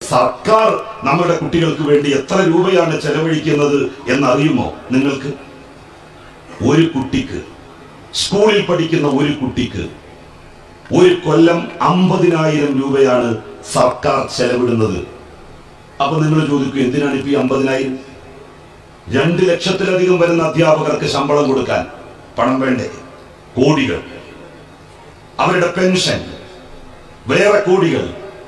സർക്കാർ നമ്മുടെ കുട്ടികൾക്ക് വേണ്ടി എത്ര രൂപയാണ് ചെലവഴിക്കുന്നത് എന്നറിയുമോ നിങ്ങൾക്ക് ഒരു കുട്ടിക്ക് സ്കൂളിൽ പഠിക്കുന്ന ഒരു കുട്ടിക്ക് ഒരു കൊല്ലം അമ്പതിനായിരം രൂപയാണ് സർക്കാർ ചെലവിടുന്നത് അപ്പൊ നിങ്ങൾ ചോദിക്കും എന്തിനാണ് ഇപ്പൊ ഈ അമ്പതിനായിരം രണ്ട് ലക്ഷത്തിലധികം വരുന്ന അധ്യാപകർക്ക് ശമ്പളം കൊടുക്കാൻ പണം വേണ്ടേ കോടികൾ അവരുടെ പെൻഷൻ വേറെ കോടികൾ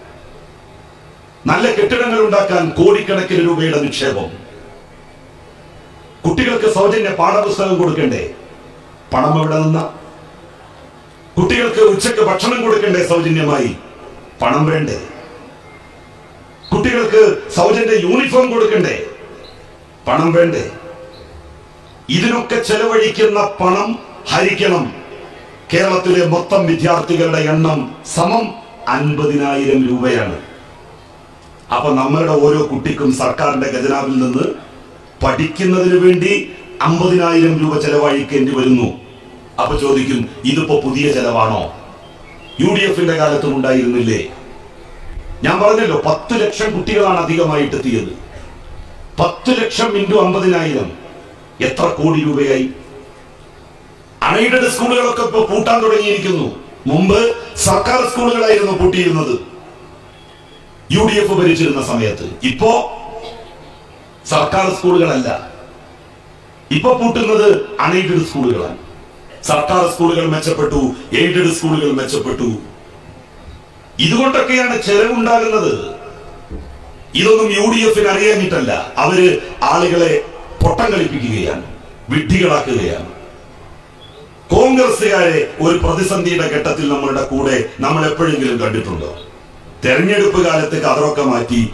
നല്ല കെട്ടിടങ്ങൾ ഉണ്ടാക്കാൻ കോടിക്കണക്കിന് രൂപയുടെ നിക്ഷേപം കുട്ടികൾക്ക് സൗജന്യ പാഠപുസ്തകം കൊടുക്കണ്ടേ പണം എവിടെ നിന്ന കുട്ടികൾക്ക് ഉച്ചക്ക് ഭക്ഷണം കൊടുക്കണ്ടേ സൗജന്യമായി പണം വേണ്ടേ കുട്ടികൾക്ക് സൗജന്യ യൂണിഫോം കൊടുക്കണ്ടേ പണം വേണ്ടേ ഇതിനൊക്കെ ചെലവഴിക്കുന്ന പണം ഹരിക്കണം കേരളത്തിലെ മൊത്തം വിദ്യാർത്ഥികളുടെ എണ്ണം സമം അൻപതിനായിരം രൂപയാണ് അപ്പൊ നമ്മളുടെ ഓരോ കുട്ടിക്കും സർക്കാരിന്റെ ഖജനാവിൽ നിന്ന് പഠിക്കുന്നതിന് വേണ്ടി അമ്പതിനായിരം രൂപ ചെലവഴിക്കേണ്ടി വരുന്നു അപ്പൊ ചോദിക്കും ഇതിപ്പോ പുതിയ ചെലവാണോ യു ഡി എഫിന്റെ കാലത്തും ഉണ്ടായിരുന്നില്ലേ ഞാൻ പറഞ്ഞല്ലോ പത്ത് ലക്ഷം കുട്ടികളാണ് അധികമായിട്ട് എത്തിയത് പത്ത് ലക്ഷം ഇൻറ്റു അമ്പതിനായിരം എത്ര കോടി രൂപയായി അൺഎയ്ഡഡ് സ്കൂളുകളൊക്കെ ഇപ്പൊ പൂട്ടാൻ തുടങ്ങിയിരിക്കുന്നു മുമ്പ് സർക്കാർ സ്കൂളുകളായിരുന്നു പൂട്ടിയിരുന്നത് യു ഡി എഫ് ഭരിച്ചിരുന്ന സമയത്ത് ഇപ്പോ സർക്കാർ സ്കൂളുകളല്ല ഇപ്പൊ പൂട്ടുന്നത് അൺഎയ്ഡഡ് സ്കൂളുകളാണ് സർക്കാർ സ്കൂളുകൾ മെച്ചപ്പെട്ടു എയ്ഡഡ് സ്കൂളുകൾ മെച്ചപ്പെട്ടു ഇതുകൊണ്ടൊക്കെയാണ് ചെലവുണ്ടാകുന്നത് ഇതൊന്നും യു ഡി എഫിന് അറിയാനിട്ടല്ല അവര് ആളുകളെ പൊട്ടം കളിപ്പിക്കുകയാണ് വിഡ്ഢികളാക്കുകയാണ് കോൺഗ്രസുകാരെ ഒരു പ്രതിസന്ധിയുടെ ഘട്ടത്തിൽ നമ്മളുടെ കൂടെ നമ്മൾ എപ്പോഴെങ്കിലും കണ്ടിട്ടുണ്ടോ തെരഞ്ഞെടുപ്പ് കാലത്ത് കതറൊക്കെ മാറ്റി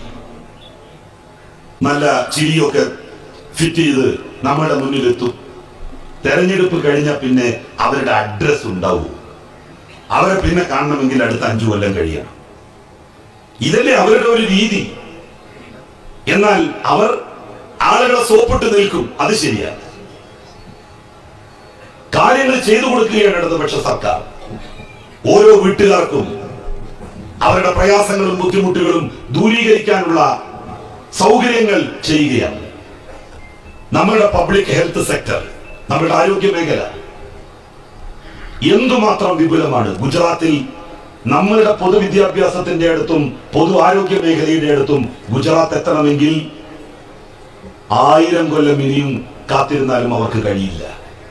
നല്ല ചിരിയൊക്കെ ഫിറ്റ് ചെയ്ത് നമ്മുടെ മുന്നിലെത്തും തെരഞ്ഞെടുപ്പ് കഴിഞ്ഞ പിന്നെ അവരുടെ അഡ്രസ് ഉണ്ടാവും അവരെ പിന്നെ കാണണമെങ്കിൽ അടുത്ത അഞ്ചു കൊല്ലം കഴിയണം ഇതല്ലേ അവരുടെ ഒരു രീതി എന്നാൽ അവർ ആളുകളെ സോപ്പിട്ട് നിൽക്കും അത് ശരിയാണ് കാര്യങ്ങൾ ചെയ്തു കൊടുക്കുകയാണ് ഇടതുപക്ഷ സർക്കാർ ഓരോ വീട്ടുകാർക്കും അവരുടെ പ്രയാസങ്ങളും ബുദ്ധിമുട്ടുകളും ദൂരീകരിക്കാനുള്ള സൗകര്യങ്ങൾ ചെയ്യുകയാണ് നമ്മളുടെ പബ്ലിക് ഹെൽത്ത് സെക്ടർ നമ്മുടെ ആരോഗ്യ മേഖല എന്തുമാത്രം വിപുലമാണ് ഗുജറാത്തിൽ നമ്മളുടെ പൊതുവിദ്യാഭ്യാസത്തിന്റെ അടുത്തും പൊതു ആരോഗ്യ മേഖലയുടെ അടുത്തും ഗുജറാത്ത് എത്തണമെങ്കിൽ ആയിരം കൊല്ലം ഇനിയും കാത്തിരുന്നാലും അവർക്ക് കഴിയില്ല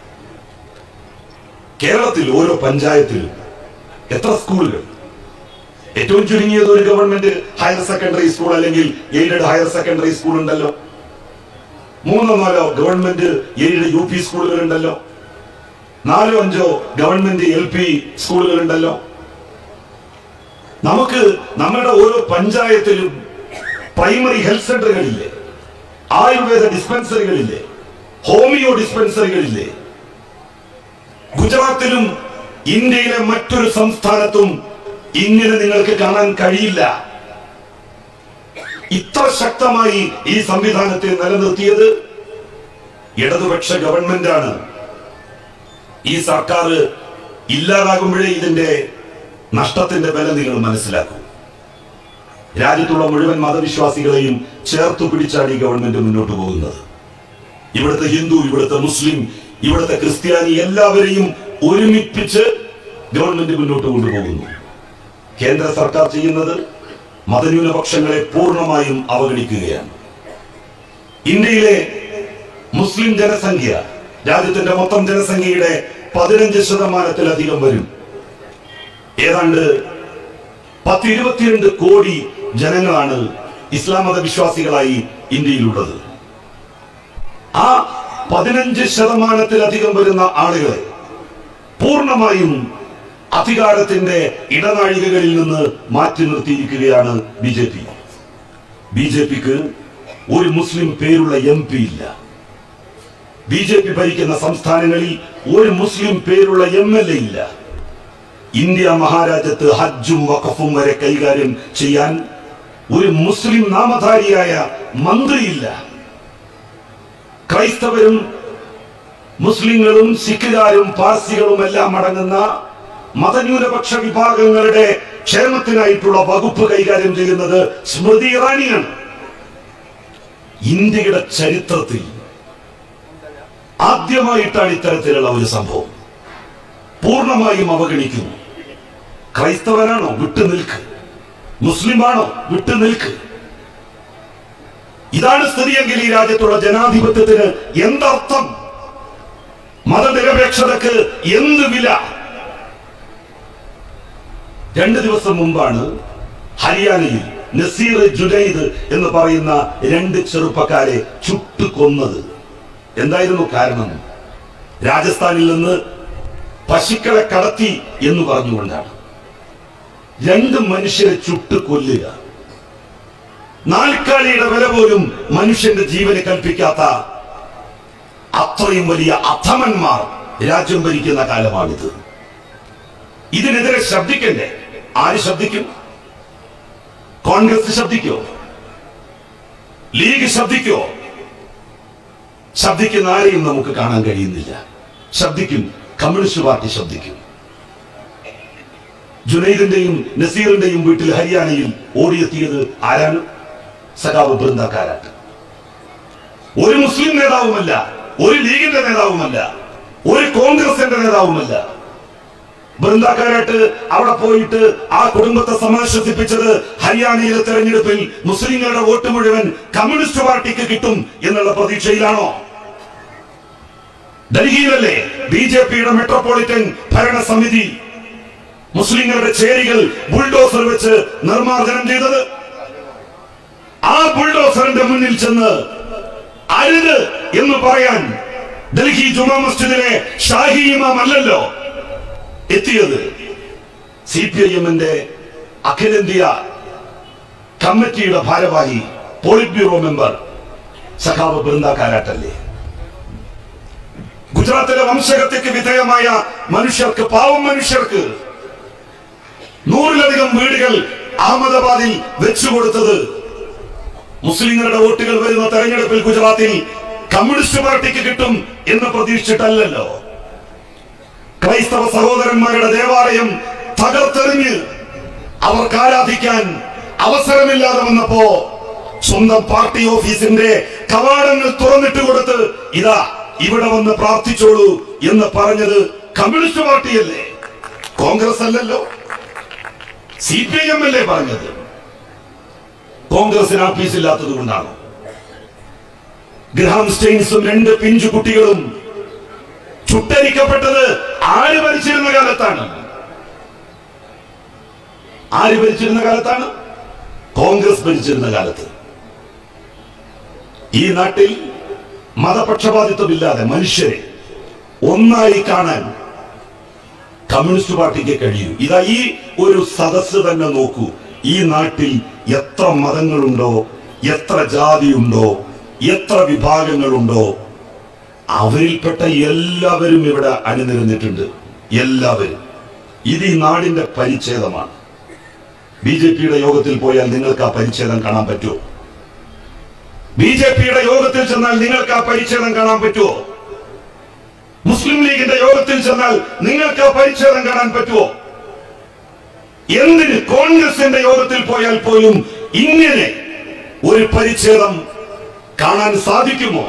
കേരളത്തിൽ ഓരോ പഞ്ചായത്തിലും എത്ര സ്കൂളുകൾ ഏറ്റവും ചുരുങ്ങിയത് ഒരു ഗവൺമെന്റ് ഹയർ സെക്കൻഡറി സ്കൂൾ അല്ലെങ്കിൽ എയ്ഡഡ് ഹയർ സെക്കൻഡറി സ്കൂൾ ഉണ്ടല്ലോ മൂന്നോ നാലോ ഗവൺമെന്റ് എയ്ഡഡ് യു പി സ്കൂളുകൾ ഉണ്ടല്ലോ നാലോ അഞ്ചോ ഗവൺമെന്റ് എൽ പി സ്കൂളുകൾ ഉണ്ടല്ലോ നമുക്ക് നമ്മുടെ ഓരോ പഞ്ചായത്തിലും പ്രൈമറി ഹെൽത്ത് സെന്ററുകളില്ലേ ആയുർവേദ ഡിസ്പെൻസറികളില്ലേ ഹോമിയോ ഡിസ്പെൻസറികളില്ലേ ഗുജറാത്തിലും ഇന്ത്യയിലെ മറ്റൊരു സംസ്ഥാനത്തും ഇങ്ങനെ നിങ്ങൾക്ക് കാണാൻ കഴിയില്ല ഇത്ര ശക്തമായി ഈ സംവിധാനത്തെ നിലനിർത്തിയത് ഇടതുപക്ഷ ഗവൺമെന്റാണ് ഈ സർക്കാർ ഇല്ലാതാകുമ്പോഴേ ഇതിന്റെ നഷ്ടത്തിന്റെ വില നിങ്ങൾ മനസ്സിലാക്കൂ രാജ്യത്തുള്ള മുഴുവൻ മതവിശ്വാസികളെയും ചേർത്തു പിടിച്ചാണ് ഈ ഗവൺമെന്റ് മുന്നോട്ട് പോകുന്നത് ഇവിടുത്തെ ഹിന്ദു ഇവിടുത്തെ മുസ്ലിം ഇവിടുത്തെ ക്രിസ്ത്യാനി എല്ലാവരെയും ഒരുമിപ്പിച്ച് ഗവൺമെന്റ് മുന്നോട്ട് കൊണ്ടുപോകുന്നു കേന്ദ്ര സർക്കാർ ചെയ്യുന്നത് മതന്യൂനപക്ഷങ്ങളെ പൂർണ്ണമായും അവഗണിക്കുകയാണ് ഇന്ത്യയിലെ മുസ്ലിം ജനസംഖ്യ രാജ്യത്തിന്റെ മൊത്തം ജനസംഖ്യയുടെ പതിനഞ്ച് ശതമാനത്തിലധികം വരും ഏതാണ്ട് പത്ത് ഇരുപത്തിരണ്ട് കോടി ജനങ്ങളാണ് ഇസ്ലാം മത വിശ്വാസികളായി ഇന്ത്യയിലുള്ളത് ആ പതിനഞ്ച് ശതമാനത്തിലധികം വരുന്ന ആളുകളെ പൂർണ്ണമായും അധികാരത്തിന്റെ ഇടനാഴികകളിൽ നിന്ന് മാറ്റി നിർത്തിയിരിക്കുകയാണ് B J P B J പിക്ക് ഒരു മുസ്ലിം പേരുള്ള എം പി ഇല്ല ബി ജെ പി ഭരിക്കുന്ന സംസ്ഥാനങ്ങളിൽ ഒരു മുസ്ലിം പേരുള്ള എം എൽ എ ഇല്ല ഇന്ത്യ മഹാരാജ്യത്ത് ഹജ്ജും വഖഫും വരെ കൈകാര്യം ചെയ്യാൻ ഒരു മുസ്ലിം നാമധാരിയായ മന്ത്രിയില്ല ക്രൈസ്തവരും മുസ്ലിങ്ങളും സിഖുകാരും പാർസികളും എല്ലാം അടങ്ങുന്ന മതന്യൂനപക്ഷ വിഭാഗങ്ങളുടെ ക്ഷേമത്തിനായിട്ടുള്ള വകുപ്പ് കൈകാര്യം ചെയ്യുന്നത് സ്മൃതി ഇറാനിയാണ് ഇന്ത്യയുടെ ചരിത്രത്തിൽ ആദ്യമായിട്ടാണ് ഇത്തരത്തിലുള്ള ഒരു സംഭവം പൂർണ്ണമായും അവഗണിക്കുന്നു ക്രൈസ്തവനാണോ വിട്ടുനിൽക്ക് മുസ്ലിമാണോ വിട്ടുനിൽക്ക് ഇതാണ് സ്ഥിതിയെങ്കിൽ ഈ രാജ്യത്തുള്ള ജനാധിപത്യത്തിന് എന്തർത്ഥം മതനിരപേക്ഷതക്ക് എന്ത് വില രണ്ട് ദിവസം മുമ്പാണ് ഹരിയാനയിൽ നസീർ ജുനൈദ് എന്ന് പറയുന്ന രണ്ട് ചെറുപ്പക്കാരെ ചുട്ടുകൊന്നത് എന്തായിരുന്നു കാരണം രാജസ്ഥാനിൽ നിന്ന് പശുക്കളെ കടത്തി എന്ന് പറഞ്ഞുകൊണ്ടാണ് രണ്ട് മനുഷ്യരെ ചുട്ട് കൊല്ലുക നാൽക്കാലിയുടെ വില പോലും മനുഷ്യന്റെ ജീവന് കൽപ്പിക്കാത്ത അത്രയും വലിയ അധമന്മാർ രാജ്യം ഭരിക്കുന്ന കാലമാണിത് ഇതിനെതിരെ ശബ്ദിക്കണ്ടേ ആര് ശബ്ദിക്കും കോൺഗ്രസ് ശബ്ദിക്കോ ലീഗ് ശബ്ദിക്കോ ശബ്ദിക്കുന്ന ആരെയും നമുക്ക് കാണാൻ കഴിയുന്നില്ല ശബ്ദിക്കും കമ്മ്യൂണിസ്റ്റ് പാർട്ടി ശബ്ദിക്കും ജുനൈദിന്റെയും നസീറിന്റെയും വീട്ടിൽ ഹരിയാനയിൽ ഓടിയെത്തിയത് ആരാണ് സഖാവ് ബൃന്ദക്കാരാട്ട് ഒരു മുസ്ലിം നേതാവുമല്ല ഒരു ലീഗിന്റെ നേതാവുമല്ല ഒരു കോൺഗ്രസിന്റെ നേതാവുമല്ല ബൃന്ദാക്കാരായിട്ട് അവിടെ പോയിട്ട് ആ കുടുംബത്തെ സമാശ്വസിപ്പിച്ചത് ഹരിയാനയിലെ തെരഞ്ഞെടുപ്പിൽ മുസ്ലിങ്ങളുടെ വോട്ട് മുഴുവൻ കമ്മ്യൂണിസ്റ്റ് പാർട്ടിക്ക് കിട്ടും എന്നുള്ള പ്രതീക്ഷയിലാണോ ഡൽഹിയിലല്ലേ ബി ജെ പിയുടെ മെട്രോപൊളിറ്റൻ ഭരണസമിതി മുസ്ലിങ്ങളുടെ ചേരികൾ ബുൾഡോസർ വെച്ച് നിർമ്മാർജ്ജനം ചെയ്തത് ആ ബുൾഡോസറിന്റെ മുന്നിൽ ചെന്ന് അരുത് എന്ന് പറയാൻ ഡൽഹി ജുമാ മസ്ജിദിലെ ഷാഹി ഇമാം അല്ലല്ലോ എത്തിയത് സി പി ഐ എമ്മിന്റെ അഖിലേന്ത്യാ കമ്മിറ്റിയുടെ ഭാരവാഹി പോളിറ്റ് ബ്യൂറോ മെമ്പർ സഖാവ് ബൃന്ദ കാരാട്ടല്ലേ ഗുജറാത്തിലെ വംശഹത്യക്ക് വിധേയമായ മനുഷ്യർക്ക് പാവം മനുഷ്യർക്ക് നൂറിലധികം വീടുകൾ അഹമ്മദാബാദിൽ വെച്ചുകൊടുത്തത് മുസ്ലിങ്ങളുടെ വോട്ടുകൾ വരുന്ന തെരഞ്ഞെടുപ്പിൽ ഗുജറാത്തിൽ കമ്മ്യൂണിസ്റ്റ് പാർട്ടിക്ക് കിട്ടും എന്ന് പ്രതീക്ഷിച്ചിട്ടല്ലല്ലോ ക്രൈസ്തവ സഹോദരന്മാരുടെ ദേവാലയം തകർത്തെറിഞ്ഞ് അവർക്ക് ആരാധിക്കാൻ അവസരമില്ലാതെ വന്നപ്പോ സ്വന്തം പാർട്ടി ഓഫീസിന്റെ കവാടങ്ങൾ തുറന്നിട്ട് കൊടുത്ത് ഇതാ ഇവിടെ വന്ന് പ്രാർത്ഥിച്ചോളൂ എന്ന് പറഞ്ഞത് കമ്മ്യൂണിസ്റ്റ് പാർട്ടിയല്ലേ കോൺഗ്രസ് അല്ലല്ലോ സി പി ഐ എം അല്ലേ പറഞ്ഞത് കോൺഗ്രസിന് ആഫീസില്ലാത്തത് കൊണ്ടാണ് ഗ്രഹാം സ്റ്റെയിൻസും രണ്ട് പിഞ്ചു കുട്ടികളും ചുട്ടരിക്കപ്പെട്ടത് ആര് ഭരിച്ചിരുന്ന കാലത്താണ് ആര് ഭരിച്ചിരുന്ന കാലത്താണ് കോൺഗ്രസ് ഭരിച്ചിരുന്ന കാലത്ത് ഈ നാട്ടിൽ മതപക്ഷപാതിത്വമില്ലാതെ മനുഷ്യരെ ഒന്നായി കാണാൻ കമ്മ്യൂണിസ്റ്റ് പാർട്ടിക്ക് കഴിയും ഇതാ ഈ ഒരു സദസ്സ് തന്നെ നോക്കൂ ഈ നാട്ടിൽ എത്ര മതങ്ങളുണ്ടോ എത്ര ജാതിയുണ്ടോ എത്ര വിഭാഗങ്ങളുണ്ടോ അവരിൽപ്പെട്ട എല്ലാവരും ഇവിടെ അണിനിരന്നിട്ടുണ്ട് എല്ലാവരും ഇത് ഈ നാടിന്റെ പരിച്ഛേദമാണ് ബി ജെ പിയുടെ യോഗത്തിൽ പോയാൽ നിങ്ങൾക്ക് ആ പരിച്ഛേദം കാണാൻ പറ്റുമോ ബി ജെ പിയുടെ യോഗത്തിൽ ചെന്നാൽ നിങ്ങൾക്ക് ആ പരിച്ഛേദം കാണാൻ പറ്റുമോ മുസ്ലിം ലീഗിന്റെ യോഗത്തിൽ ചെന്നാൽ നിങ്ങൾക്ക് ആ പരിച്ഛേദം കാണാൻ പറ്റുമോ എന്തിന് കോൺഗ്രസിന്റെ യോഗത്തിൽ പോയാൽ പോലും ഇങ്ങനെ ഒരു പരിച്ഛേദം കാണാൻ സാധിക്കുമോ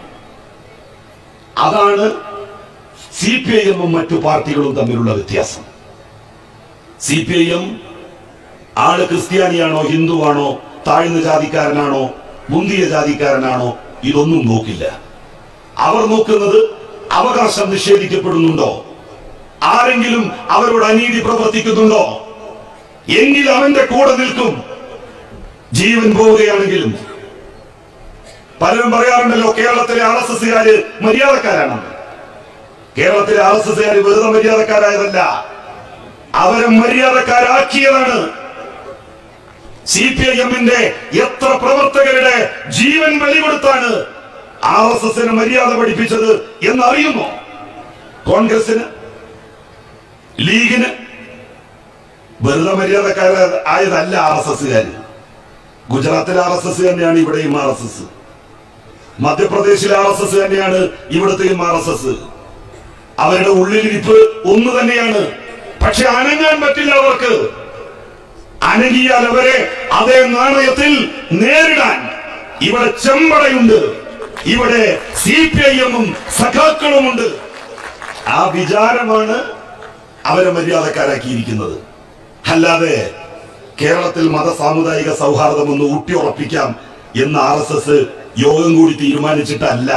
അതാണ് സി പി ഐ എമ്മും മറ്റു പാർട്ടികളും തമ്മിലുള്ള വ്യത്യാസം സി പി ഐ എം ആള് ക്രിസ്ത്യാനിയാണോ ഹിന്ദുവാണോ താഴ്ന്ന ജാതിക്കാരനാണോ മുന്തിയ ജാതിക്കാരനാണോ ഇതൊന്നും നോക്കില്ല അവർ നോക്കുന്നത് അവകാശം നിഷേധിക്കപ്പെടുന്നുണ്ടോ ആരെങ്കിലും അവരോട് അനീതി പ്രവർത്തിക്കുന്നുണ്ടോ എങ്കിൽ അവന്റെ കൂടെ നിൽക്കും ജീവൻ പോവുകയാണെങ്കിലും പലരും പറയാറുണ്ടല്ലോ കേരളത്തിലെ ആർ എസ് എസ്സുകാര് മര്യാദക്കാരാണ് കേരളത്തിലെ ആർ എസ് എസ്സുകാര് വെറുതെ മര്യാദക്കാരായതല്ല അവരെ മര്യാദക്കാരാക്കിയതാണ് സി പി ഐ എമ്മിന്റെ എത്ര പ്രവർത്തകരുടെ ജീവൻ ബലി കൊടുത്താണ് ആർ എസ് എസിന് മര്യാദ പഠിപ്പിച്ചത് എന്നറിയുമോ കോൺഗ്രസിന് ലീഗിന് വെറുതെ മര്യാദക്കാര ആയതല്ല ആർ എസ് എസ്സുകാര് ഗുജറാത്തിലെ ആർ എസ് എസ് തന്നെയാണ് ഇവിടെയും ആർ എസ് എസ് മധ്യപ്രദേശിലെ ആർ എസ് എസ് തന്നെയാണ് ഇവിടത്തെയും ആർ എസ് എസ് അവരുടെ ഉള്ളിലിരിപ്പ് ഒന്ന് തന്നെയാണ് പക്ഷെ അനങ്ങാൻ പറ്റില്ല അവർക്ക് അനങ്ങിയാൽ അവരെ അതേ നാണയത്തിൽ നേരിടാൻ ഇവിടെ ചെമ്പടയുണ്ട് ഇവിടെ സി പി ഐ എമ്മും സഖാക്കളുമുണ്ട് ആ വിചാരമാണ് അവരെ മര്യാദക്കാരാക്കിയിരിക്കുന്നത് അല്ലാതെ കേരളത്തിൽ മത സാമുദായിക സൗഹാർദ്ദം ഒന്ന് ഊട്ടിയുറപ്പിക്കാം എന്ന് ആർ എസ് എസ് യോഗം കൂടി തീരുമാനിച്ചിട്ടല്ല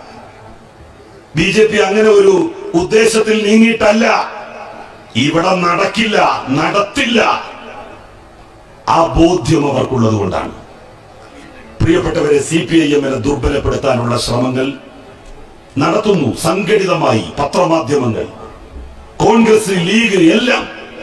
ബി ജെ പി അങ്ങനെ ഒരു ഉദ്ദേശത്തിൽ നീങ്ങിയിട്ടല്ല ഇവിടെ നടക്കില്ല നടത്തില്ല ആ ബോധ്യം അവർക്കുള്ളത് കൊണ്ടാണ് പ്രിയപ്പെട്ടവരെ സി പി ഐ എമ്മിനെ ദുർബലപ്പെടുത്താനുള്ള ശ്രമങ്ങൾ നടത്തുന്നു സംഘടിതമായി പത്രമാധ്യമങ്ങൾ കോൺഗ്രസ് ലീഗ് എല്ലാം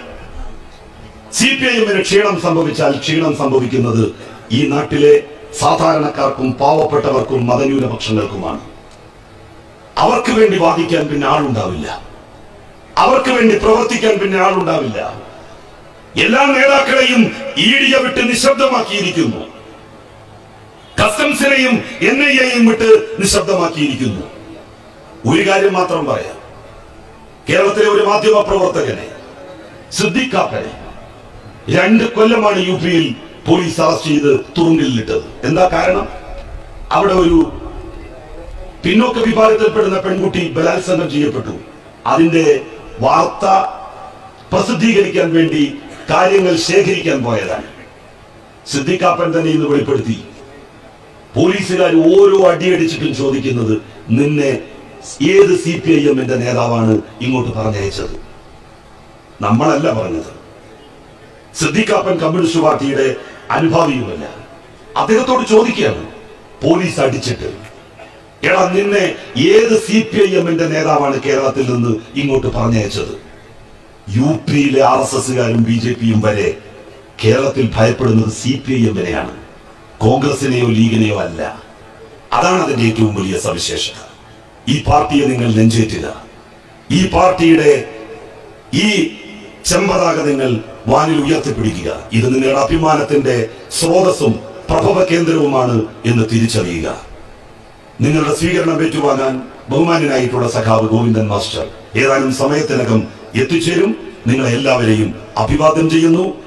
സി പി ഐ എമ്മിന് ക്ഷീണം സംഭവിച്ചാൽ ക്ഷീണം സംഭവിക്കുന്നത് ഈ നാട്ടിലെ സാധാരണക്കാർക്കും പാവപ്പെട്ടവർക്കും മതന്യൂനപക്ഷങ്ങൾക്കുമാണ് അവർക്ക് വേണ്ടി വാദിക്കാൻ പിന്നെ ആളുണ്ടാവില്ല അവർക്ക് വേണ്ടി പ്രവർത്തിക്കാൻ പിന്നെ ആളുണ്ടാവില്ല എല്ലാ നേതാക്കളെയും ഈടിയ വിട്ട് നിശബ്ദമാക്കിയിരിക്കുന്നു കസ്റ്റംസിനെയും എൻ ഐ എയും വിട്ട് നിശബ്ദമാക്കിയിരിക്കുന്നു ഒരു കാര്യം മാത്രം പറയാം കേരളത്തിലെ ഒരു മാധ്യമ പ്രവർത്തകനെ സിദ്ദിഖാപ്പനെ രണ്ട് കൊല്ലമാണ് യു പിയിൽ പോലീസ് അറസ്റ്റ് ചെയ്ത് തുറുങ്കിലിട്ടത് എന്താ കാരണം അവിടെ ഒരു പിന്നോക്ക വിഭാഗത്തിൽപ്പെടുന്ന പെൺകുട്ടി ബലാത്സംഗം ചെയ്യപ്പെട്ടു അതിന്റെ വാർത്ത പ്രസിദ്ധീകരിക്കാൻ വേണ്ടി കാര്യങ്ങൾ ശേഖരിക്കാൻ പോയതാണ് സിദ്ദിഖാപ്പൻ തന്നെ ഇന്ന് വെളിപ്പെടുത്തി പോലീസുകാർ ഓരോ അടിയടിച്ചിട്ടും ചോദിക്കുന്നത് നിന്നെ ഏത് സി പി ഐ എമ്മിന്റെ നേതാവാണ് ഇങ്ങോട്ട് പറഞ്ഞയച്ചത് നമ്മളല്ല പറഞ്ഞത് സിദ്ദിഖാപ്പൻ കമ്മ്യൂണിസ്റ്റ് പാർട്ടിയുടെ അനുഭാവിയുമല്ല അദ്ദേഹത്തോട് ചോദിക്കുകയാണ് പോലീസ് അടിച്ചിട്ട് എടാ നിന്നെ ഏത് സി പി ഐ എമ്മിന്റെ നേതാവാണ് കേരളത്തിൽ നിന്ന് ഇങ്ങോട്ട് പറഞ്ഞയച്ചത് യു പിയിലെ ആർ എസ് എസുകാരും ബി ജെ പിയും വരെ കേരളത്തിൽ ഭയപ്പെടുന്നത് സി പി ഐ എമ്മിനെയാണ് കോൺഗ്രസിനെയോ ലീഗിനെയോ അല്ല അതാണ് അതിന്റെ ഏറ്റവും വലിയ സവിശേഷത ഈ പാർട്ടിയെ നിങ്ങൾ നെഞ്ചേറ്റുക ഈ പാർട്ടിയുടെ ഈ ചെമ്പതാക നിങ്ങൾ വാനിൽ ഉയർത്തിപ്പിടിക്കുക ഇത് നിങ്ങളുടെ അഭിമാനത്തിന്റെ സ്രോതസ്സും പ്രഭവ കേന്ദ്രവുമാണ് എന്ന് തിരിച്ചറിയുക നിങ്ങളുടെ സ്വീകരണം ഏറ്റുവാങ്ങാൻ ബഹുമാനായിട്ടുള്ള സഖാവ് ഗോവിന്ദൻ മാസ്റ്റർ ഏതാനും സമയത്തിനകം എത്തിച്ചേരും നിങ്ങളെ എല്ലാവരെയും അഭിവാദ്യം ചെയ്യുന്നു